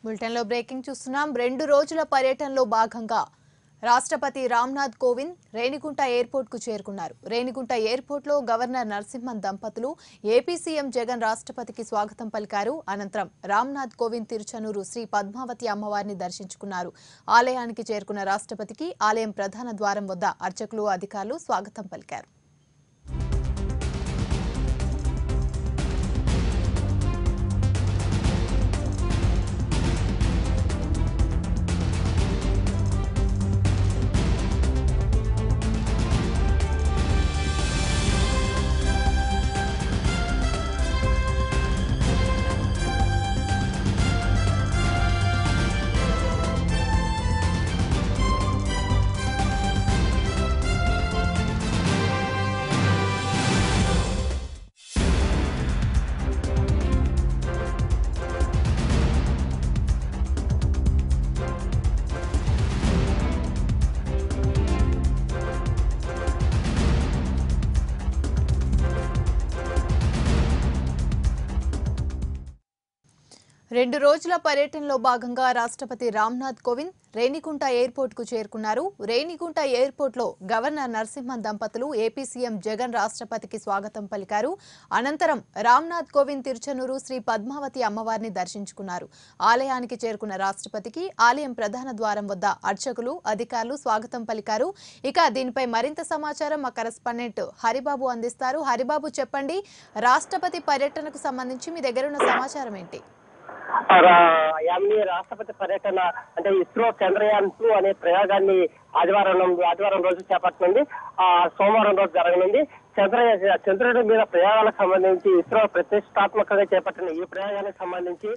బులెటిన్లో బ్రేకింగ్ చూస్తున్నాం రెండు రోజుల పర్యటనలో భాగంగా రాష్ట్రపతి రామ్నాథ్ కోవింద్ రేణిగుంట ఎయిర్పోర్ట్కు చేరుకున్నారు రేణిగుంట ఎయిర్పోర్ట్లో గవర్నర్ నరసింహన్ దంపతులు ఏపీ సీఎం జగన్ రాష్ట్రపతికి స్వాగతం పలికారు అనంతరం రామ్నాథ్ కోవింద్ తిరుచనూరు శ్రీ పద్మావతి అమ్మవారిని దర్శించుకున్నారు ఆలయానికి చేరుకున్న రాష్ట్రపతికి ఆలయం ప్రధాన ద్వారం వద్ద అర్చకులు అధికారులు స్వాగతం పలికారు రెండు రోజుల పర్యటనలో భాగంగా రాష్ట్రపతి రామ్నాథ్ కోవింద్ రేణిగుంట ఎయిర్పోర్ట్కు చేరుకున్నారు రేణిగుంట ఎయిర్పోర్ట్లో గవర్నర్ నరసింహన్ దంపతులు ఏపీ సీఎం జగన్ రాష్ట్రపతికి స్వాగతం పలికారు అనంతరం రామ్నాథ్ కోవింద్ తిరుచనూరు శ్రీ పద్మావతి అమ్మవారిని దర్శించుకున్నారు ఆలయానికి చేరుకున్న రాష్ట్రపతికి ఆలయం ప్రధాన ద్వారం వద్ద అర్చకులు అధికారులు స్వాగతం పలికారు ఇక దీనిపై మరింత సమాచారం మా కరెస్పాండెంట్ హరిబాబు అందిస్తారు హరిబాబు చెప్పండి రాష్ట్రపతి పర్యటనకు సంబంధించి మీ దగ్గర ఉన్న సమాచారం ఏంటి రా- యామిని రాష్ట్రపతి పర్యటన అంటే ఇస్రో చంద్రయాన్ టూ అనే ప్రయోగాన్ని ఆదివారం ఆదివారం రోజు చేపట్టనుంది ఆ సోమవారం రోజు జరగనుంది చంద్ర చంద్రుడి మీద ప్రయోగాలకు సంబంధించి ఇస్రో ప్రతిష్టాత్మకంగా చేపట్టిన ఈ ప్రయోగానికి సంబంధించి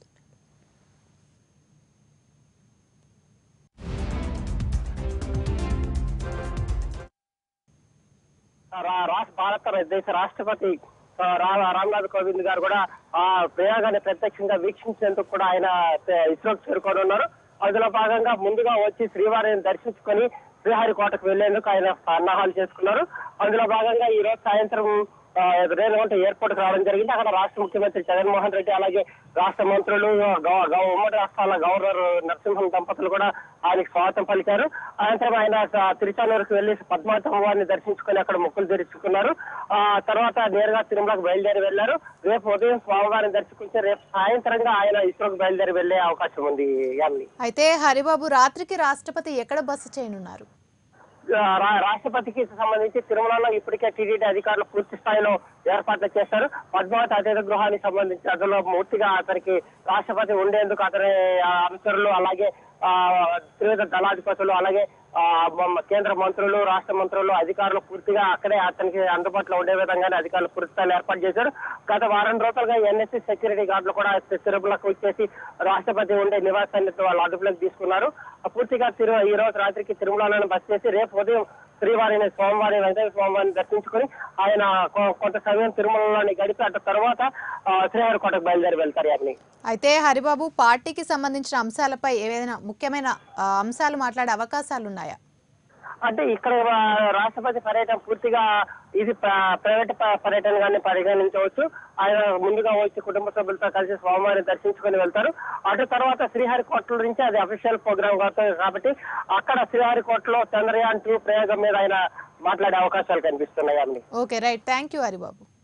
రా- రాష్ట్ర భారత దేశ రాష్ట్రపతి ఆ, రా- రామ్నాథ్ కోవింద్ గారు కూడా ఆ ప్రయోగాన్ని ప్రత్యక్షంగా వీక్షించేందుకు కూడా ఆయన ఆ, ఇస్రోకి చేరుకొని ఉన్నారు అందులో భాగంగా ముందుగా వచ్చి శ్రీవారిని దర్శించుకొని శ్రీహరికోటకు వెళ్లేందుకు ఆయన సన్నాహాలు చేసుకున్నారు అందులో భాగంగా ఈ రోజు సాయంత్రం ఆ, రేణుగుంట ఎయిర్పోర్ట్ కు రావడం జరిగింది అక్కడ రాష్ట్ర ముఖ్యమంత్రి జగన్మోహన్ రెడ్డి అలాగే రాష్ట్ర మంత్రులు గవ- గవ- ఉమ్మడి రాష్ట్రాల గవర్నర్ నరసింహన్ దంపతులు కూడా ఆయనకు స్వాగతం పలికారు అనంతరం ఆయన స- తిరుచానూరుకు వెళ్లి పద్మావతి అమ్మవారిని దర్శించుకొని అక్కడ మొక్కులు తెరుచుకున్నారు ఆ తర్వాత నేరుగా తిరుమలకు బయలుదేరి వెళ్లారు రేపు ఉదయం స్వామివారిని దర్శించి రేపు సాయంత్రంగా ఆయన ఇస్రోకి బయలుదేరి వెళ్లే అవకాశం ఉంది యామిని అయితే హరిబాబు రాత్రికి రాష్ట్రపతి ఎక్కడ బస చేయనున్నారు రా- రాష్ట్రపతికి సంబంధించి తిరుమలలో ఇప్పటికే టీడీటీ అధికారులు పూర్తి స్థాయిలో ఏర్పాట్లు చేశారు పద్మావతి అతిథి గృహానికి సంబంధించి అందులో పూర్తిగా అతనికి రాష్ట్రపతి ఉండేందుకు అతని ఆ, అనుచరులు అలాగే ఆ, త్రివిధ దళాధిపతులు అలాగే ఆ, మ- కేంద్ర మంత్రులు రాష్ట్ర మంత్రులు అధికారులు పూర్తిగా అక్కడే అతనికి అందుబాటులో ఉండే విధంగానే అధికారులు పూర్తి స్థాయిలో ఏర్పాటు చేశారు గత వారం రోజులుగా ఎన్ఎస్సీ సెక్యూరిటీ గార్డులు కూడా తిరుమలకు వచ్చేసి రాష్ట్రపతి ఉండే నివాసాన్ని వాళ్ళు అదుపులోకి తీసుకున్నారు ఆ పూర్తిగా తిరు ఈ రోజు రాత్రికి తిరుమలలో బస్ చేసి రేపు ఉదయం శ్రీవారిని స్వామివారి వెంకటేశ్వర స్వామివారిని దర్శించుకొని ఆయన కొ- కొంత సమయం తిరుమలలోని గడిపి అటు తర్వాత ఆ, శ్రీహరికోటకు బయలుదేరి వెళ్తారు యాజ్ఞి అయితే హరిబాబు పార్టీకి సంబంధించిన అంశాలపై ఏదైనా ముఖ్యమైన ఆ, అంశాలు మాట్లాడే అవకాశాలు ఉన్నాయా అంటే ఇక్కడ ఆ, రాష్ట్రపతి పర్యటన పూర్తిగా ఇది ప్ర- ప్రైవేట్ ప- పర్యటనగానే పరిగణించవచ్చు ఆయన ముందుగా వచ్చి కుటుంబ సభ్యులతో కలిసి స్వామివారిని దర్శించుకొని వెళ్తారు అటు తర్వాత శ్రీహరికోటల నుంచి అది అఫీషియల్ ప్రోగ్రామ్ కాబట్టి అక్కడ శ్రీహరికోటలో చంద్రయాన్ టూ ప్రయోగం మీద ఆయన మాట్లాడే అవకాశాలు కనిపిస్తున్నాయి అన్ని okay right thank you Haribabu